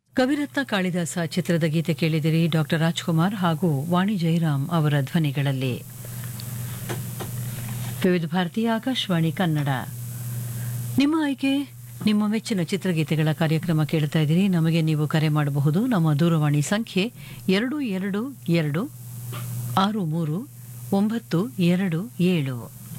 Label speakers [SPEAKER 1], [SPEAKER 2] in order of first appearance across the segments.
[SPEAKER 1] ಕವಿರತ್ನ ಕಾಳಿದಾಸ ಚಿತ್ರದ ಗೀತೆ ಕೇಳಿದಿರಿ ಡಾಕ್ಟರ್ ರಾಜ್ಕುಮಾರ್ ಹಾಗೂ ವಾಣಿ ಜಯರಾಮ್ ಅವರ ಧ್ವನಿಗಳಲ್ಲಿ ವಿವಿಧ ಭಾರತೀಯ ಆಕಾಶವಾಣಿ ಕನ್ನಡ ನಿಮ್ಮ ಆಯ್ಕೆ ನಿಮ್ಮ ಮೆಚ್ಚಿನ ಚಿತ್ರಗೀತೆಗಳ ಕಾರ್ಯಕ್ರಮ ಕೇಳ್ತಾ ಇದ್ದೀರಿ ನಮಗೆ ನೀವು ಕರೆ ಮಾಡಬಹುದು ನಮ್ಮ ದೂರವಾಣಿ ಸಂಖ್ಯೆ ಎರಡು ಎರಡು ಎರಡು ಆರು ಮೂರು ಒಂಬತ್ತು ಎರಡು ಏಳು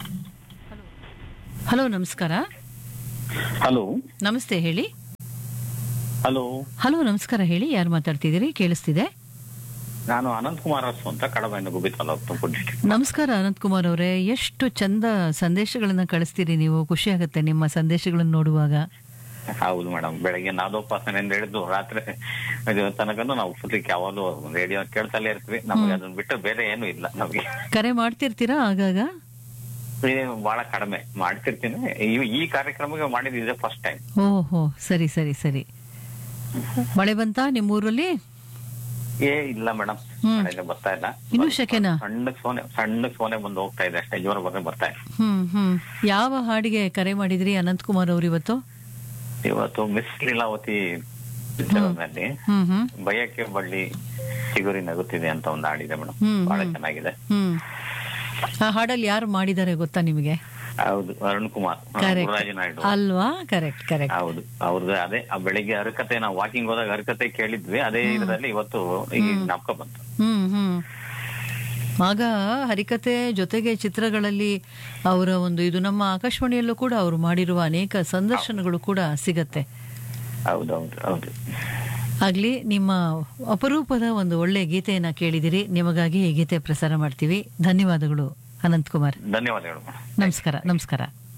[SPEAKER 1] ಹಲೋ ನಮಸ್ಕಾರ
[SPEAKER 2] ಹಲೋ
[SPEAKER 1] ನಮಸ್ತೆ ಹೇಳಿ
[SPEAKER 2] ಹಲೋ
[SPEAKER 1] ಹಲೋ ನಮಸ್ಕಾರ ಹೇಳಿ ಯಾರು ಮಾತಾಡ್ತಿದ್ದೀರಿ ಕೇಳಿಸ್ತಿದೆ
[SPEAKER 2] ನಾನು ಅನಂತ್ ಕುಮಾರ್ ಅರಸು ಅಂತ ಕಡಬೆಯನ್ನು ಗುಬ್ಬಿ ತಾಲೂಕು ತುಮಕೂರು ಡಿಸ್ಟ್ರಿಕ್ಟ್
[SPEAKER 1] ನಮಸ್ಕಾರ ಅನಂತಕುಮಾರ್ ಅವರೇ ಎಷ್ಟು ಚಂದ ಸಂದೇಶಗಳನ್ನ ಕಳಿಸ್ತೀರಿ ನೀವು ಖುಷಿ ಆಗುತ್ತೆ ನಿಮ್ಮ ಸಂದೇಶಗಳನ್ನು ನೋಡುವಾಗ
[SPEAKER 2] ಹೌದು ಮೇಡಮ್ ಬೆಳಗ್ಗೆ ನಾದೋಪಾಸನೆಯಿಂದ ಹಿಡಿದು ರಾತ್ರಿ ಇದು ತನಕನು ನಾವು ಫುಲ್ ಯಾವಾಗಲೂ ರೇಡಿಯೋ ಕೇಳ್ತಲೇ ಇರ್ತೀವಿ ನಮಗೆ ಅದನ್ನ ಬಿಟ್ಟು ಬೇರೆ ಏನು ಇಲ್ಲ ನಮಗೆ
[SPEAKER 1] ಕರೆ ಮಾಡ್ತಿರ್ತೀರಾ ಆಗಾಗ
[SPEAKER 2] ಬಹಳ ಕಡಿಮೆ ಮಾಡ್ತಿರ್ತೀನಿ ಈ- ಈ ಕಾರ್ಯಕ್ರಮಕ್ಕೆ ಮಾಡಿದ್ದು ಇದೆ ಫಸ್ಟ್ ಟೈಮ್
[SPEAKER 1] ಓಹೋ ಸರಿ ಸರಿ ಸರಿ ಮಳೆ ಬಂತಾ ನಿಮ್ಮೂರಲ್ಲಿ
[SPEAKER 2] ಏ ಇಲ್ಲ ಮೇಡಮ್
[SPEAKER 1] ಹ್ಮ್.
[SPEAKER 2] ಬರ್ತಾ ಇಲ್ಲ
[SPEAKER 1] ಇನ್ನೂ ಶೆಕೆನಾ?
[SPEAKER 2] ಸಣ್ಣ ಸೋನೆ ಸಣ್ಣ ಸೋನೆ ಬಂದು ಹೋಗ್ತಾ ಇದೆ ಅಷ್ಟೇ ಜೋರ ಬಂದ್ರೆ ಬರ್ತಾ ಇದೆ
[SPEAKER 1] ಹ್ಮ್ ಹ್ಮ್ ಯಾವ ಹಾಡಿಗೆ ಕರೆ ಮಾಡಿದ್ರಿ ಅನಂತಕುಮಾರ್ ಅವ್ರು ಇವತ್ತು
[SPEAKER 2] ಇವತ್ತು ಮಿಸ್ ಲೀಲಾವತಿ ಚಿತ್ರದಲ್ಲಿ
[SPEAKER 1] ಹ್ಮ್ ಹ್ಮ್
[SPEAKER 2] ಭಯಕ್ಕೆ ಬಳ್ಳಿ ಚಿಗುರಿ ನಗುತ್ತಿದೆ ಅಂತ ಒಂದು ಹಾಡಿದೆ ಮೇಡಮ್
[SPEAKER 1] ಹ್ಮ್,
[SPEAKER 2] ಬಹಳ
[SPEAKER 1] ಹ್ಮ್.
[SPEAKER 2] ಚೆನ್ನಾಗಿದೆ
[SPEAKER 1] ಹ್ಮ್ ಆ ಹಾಡಲ್ಲಿ ಯಾರು ಮಾಡಿದ್ದಾರೆ ಗೊತ್ತಾ ನಿಮಗೆ
[SPEAKER 2] ಹೌದು ಅರುಣ್ ಕುಮಾರ್ ಹಾ,
[SPEAKER 1] ಕರೆಕ್ಟ್
[SPEAKER 2] ಗುರುರಾಜ ನಾಯ್ಡು
[SPEAKER 1] ಅಲ್ವಾ ಕರೆಕ್ಟ್ ಕರೆಕ್ಟ್
[SPEAKER 2] ಹೌದು ಅವ್ರದ್ದು ಅದೇ ಆ ಬೆಳಿಗ್ಗೆ ಹರಕತೆ ನಾವು ವಾಕಿಂಗ್ ಹೋದಾಗ ಹರಕತೆ ಕೇಳಿದ್ವಿ ಅದೇ ಇದರಲ್ಲಿ ಇವತ್ತು ಈ ಜ್ಞಾಪಕ ಬಂತು
[SPEAKER 1] ಹ್ಮ್ ಹ್ಮ್ ಆಗ ಹರಿಕತೆ ಜೊತೆಗೆ ಚಿತ್ರಗಳಲ್ಲಿ ಅವರ ಒಂದು ಇದು ನಮ್ಮ ಆಕಾಶವಾಣಿಯಲ್ಲೂ ಕೂಡ ಅವರು ಮಾಡಿರುವ ಅನೇಕ ಸಂದರ್ಶನಗಳು ಕೂಡ ಸಿಗತ್ತೆ
[SPEAKER 2] ಹೌದು ಹೌದು ಹೌದು
[SPEAKER 1] ಆಗ್ಲಿ ನಿಮ್ಮ ಅಪರೂಪದ ಒಂದು ಒಳ್ಳೆ ಗೀತೆಯನ್ನ ಕೇಳಿದಿರಿ ನಿಮಗಾಗಿ ಈ ಗೀತೆ ಪ್ರಸಾರ ಮಾಡ್ತೀವಿ ಧನ್ಯವಾದಗಳು ಅನಂತ್ ಕುಮಾರ್
[SPEAKER 2] ಧನ್ಯವಾದಗಳು ಮೇಡಮ್
[SPEAKER 1] ನಮಸ್ಕಾರ ನಮಸ್ಕಾರ